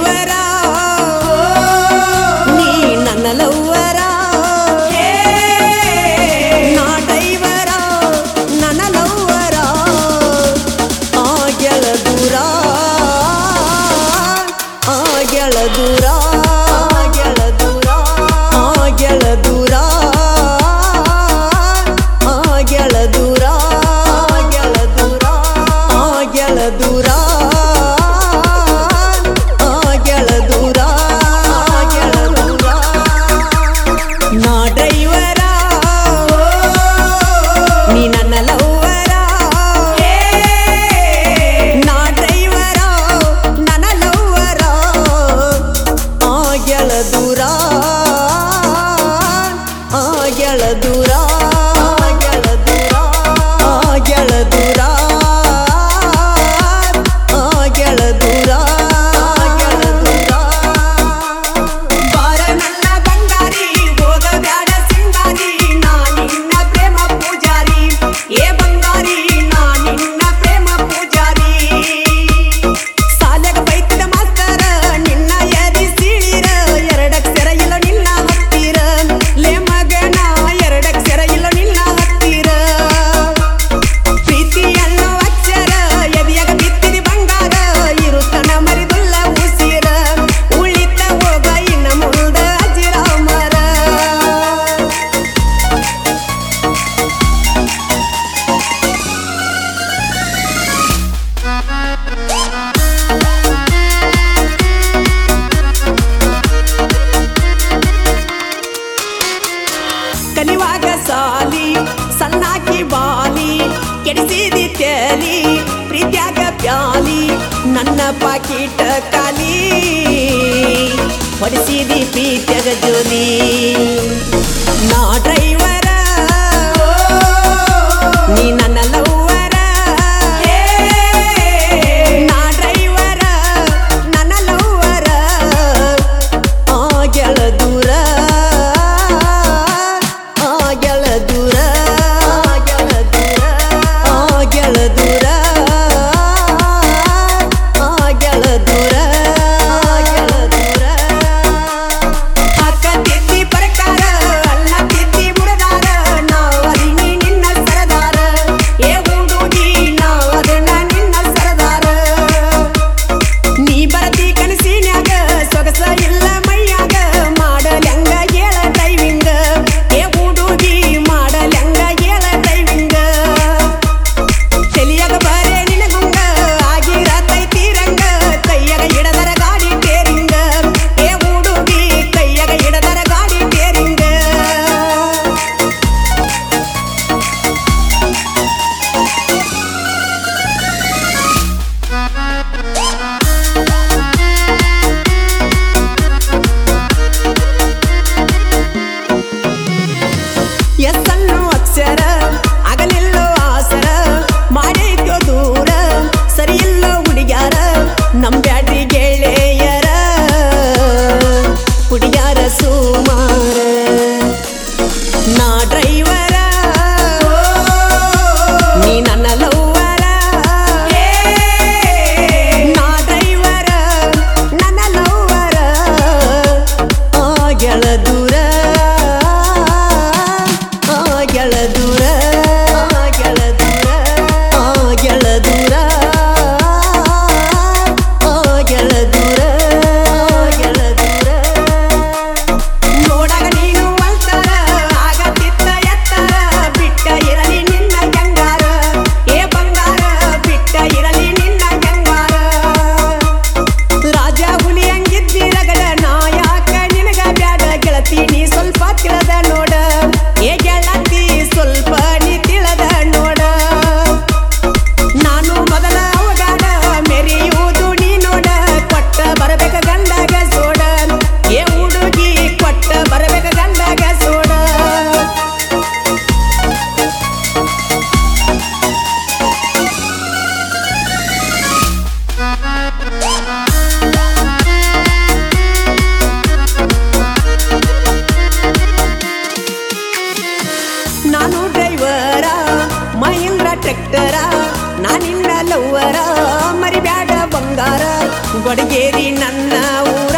driver ನೀ ನನ್ನ ಲವ್ವರ ನಾ ಡ್ರೈವರ ನನ್ನ ಲವ್ವರ ಆಗ್ಯಳ ದೂರ ಆಗ್ಯಳ ದೂರ ಆಗ್ಯಳ ದೂರ ಆಗ್ಯಳ ದೂರ ಆಗ್ಯಳ ದೂರ ಆಗ್ಯಳ ದೂರ ಆಗ್ಯಳ ದೂರ ಆಗ್ಯಳ ದೂರ ಆಗ್ಯಳ ದೂರ ನಾ ಡ್ರೈವರ ನೀ ನನ್ನ ಲವ್ವರ ನಾ ಡ್ರೈವರ ನನ್ನ ಲವ್ವರ ಆಗ್ಯಳ ದೂರ ಆಗ್ಯಳ ದೂರ ಆಗ್ಯಳ ದೂರ ಆಗ್ಯಳ ದೂರ ಆಗ್ಯಳ ದೂರ ಆಗ್ಯಳ ದೂರ ಬಾರ ನನ್ನ ಬಂಗಾರಿ ಹೋಗ ಬ್ಯಾಡ ಸಿಂಗಾರಿ ನಾ ನಿನ್ನ ಪ್ರೇಮ ಪೂಜಾರಿ ಏ ಬಂಗಾರಿ ನಾ ನಿನ್ನ ಪ್ರೇಮ ಪೂಜಾರಿ ಸಾಲ್ಯಾಗ ಬೈತಿದ ಮಾಸ್ತರ ನಿನ್ನ ಎದಿ ಸೀಳಿರ ಎರಡಕ್ಷರ ಇಲ್ಲ ನಿನ್ನ ಹತ್ತಿರ ಲೇ ಮಗನ ಎರಡಕ್ಷರ ಇಲ್ಲ ನಿನ್ನ ಹತ್ತಿರ ಪ್ರೀತಿ ಅನ್ನೋ ಅಕ್ಷರ ಎದೆಯಾಗ ಬಿತ್ತಿದಿ ಬಂಗಾರ ಇರುತ್ತನ ಮರಿದುಲ್ಲ ಉಸಿರ ಉಳಿತ ಹೋಗ ಇನ್ನ ಮುಂದ ಅಜಿರಾಮರ ಕಲಿವಾಗ ಸಾಲಿ ಸಣ್ಣಾಕಿ ಬಾಲಿ ಕೆಡಿಸಿದಿ ತೆಲಿ ಪ್ರೀತ್ಯಾಗ ಪ್ಯಾಲಿ ನನ್ನ ಪಾಕಿಟ ಕಾಲಿ ಹೊಡಿಸಿದಿ ಪ್ರೀತ್ಯಾಗ ಜೋಲಿ ನಾ ಡ್ರೈವರ ನೀ ನನ್ನ ಲವ್ವರ ನಾ ಡ್ರೈವರ ನನ್ನ ಲವ್ವರ ಆಗ್ಯಳ ದೂರ ಆಗ್ಯಳ ದೂರ ಆಗ್ಯಳ ದೂರ ಆಗ್ಯಳ ದೂರ ಆಗ್ಯಳ ದೂರ ಆಗ್ಯಳ ದೂರ ಅಕ್ಕ ತಿದ್ದಿ ಪ್ರಕಾರ ಅಲ್ಲ ತಿದ್ದಿ ಕೊಡಗೇರಿ ನನ್ನ ಊರ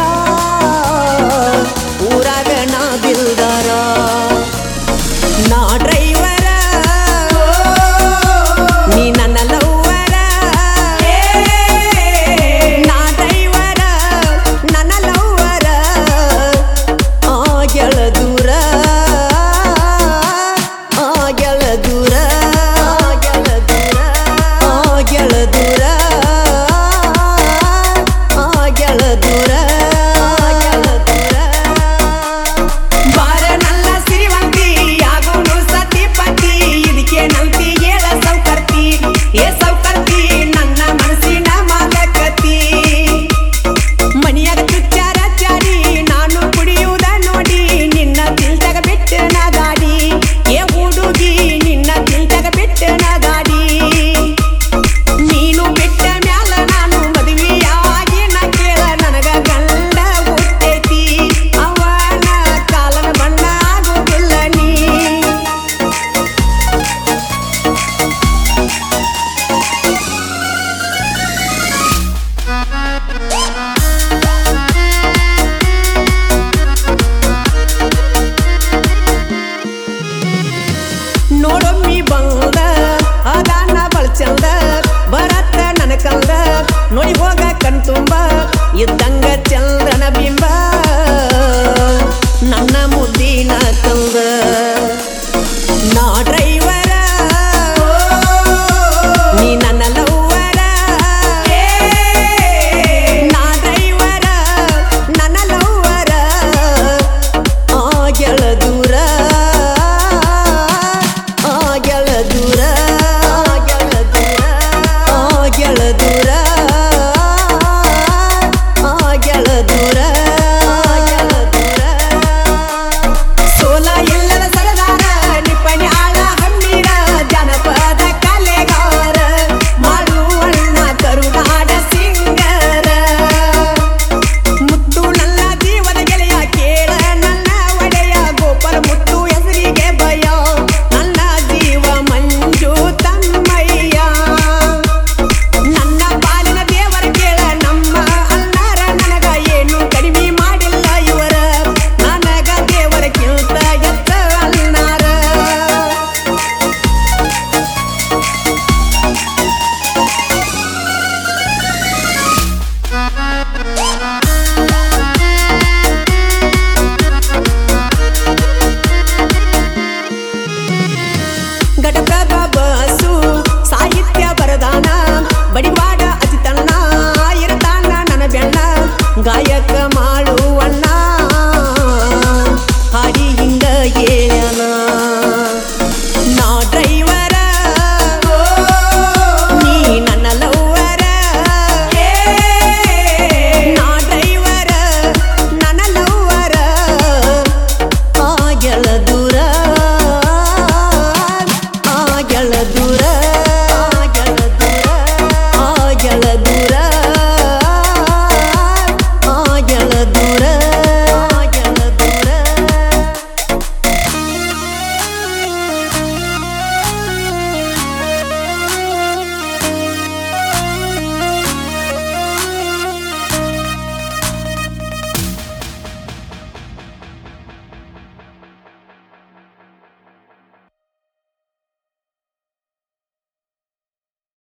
ಊರಾಗ ನಾ ದಿಲ್ದಾರ ನಾ ಡ್ರೈವರ ನೀ ನನ್ನ ಲವ್ವರ ನಾ ಡ್ರೈವರ ನನ್ನ ಲವ್ವರ ಆಗೆಳ ದೂರ ಆಗೆಳ ದೂರ ಆಗೆಳ ದೂರ ಆಗೆಳ ದೂರ ಆಗೆಳ ದೂರ ಆಗೆಳ ದೂರ ಬಾರ ನಲ್ಲ ಸಿರಿವಂತಿ ಆಗೋನು ಸತಿಪತಿ ಇದಕ್ಕೆ ನಂತಿ ಏಳ ಸೌಕರ್ತಿ ಏ ಸೌಕರ್ತಿ ನನ್ನ ಮನಸ್ಸಿನ ಮಾಲಕತಿ ಮನಿಯಾಗ ತುಚ್ಚಾರ ಚಾಡಿ ನಾನು ಕುಡಿಯುವುದ ನೋಡಿ ನಿನ್ನ ತಿಲ್ತಾಗ ಬಿಟ್ಟು ನಾ ಗಾಡಿ ಏ ಹುಡುಗಿ ನಿನ್ನ ತಿಲ್ತಾಗ ಬಿಟ್ಟು ನಾ ಗಾಡಿ ನೀನು ಬಿಟ್ಟ ಮ್ಯಾಲ ನಾನು ಮದುವೆಯಾಗಿ ನಾ ಕೇಳ ನನಗ ಗಂಡ ಹುಟ್ಟೈತಿ ಅವನ ಕಾಲನ ಬಣ್ಣ ಆಗುದಿಲ್ಲ ನೀ ನೋಡೊಮ್ಮಿ ಬಂದ ಅದಾನ ಬಳ ಚಂದ ಬರತ್ತ ನನ್ನ ಕಂದ ನೋಡಿ ಹೋಗ ಕಣ್ ತುಂಬ ಇದ್ದಂಗ ಚಂದ್ರನ ಬಿಂಬ ನನ್ನ ಮುದ್ದಿನ ಕಂದ ನಾ ಡ್ರೈವರ ನೀ ನನ್ನ ಲವ್ವರ ನಾ ಡ್ರೈವರ ನನ್ನ ಲವ್ವರ ಆಗೆಳ ದೂರ ಆಗೆಳ ದೂರ ಆಗೆಳ ದೂರ ಆಗೆಳ ದೂರ ಆಗೆಳ ದೂರ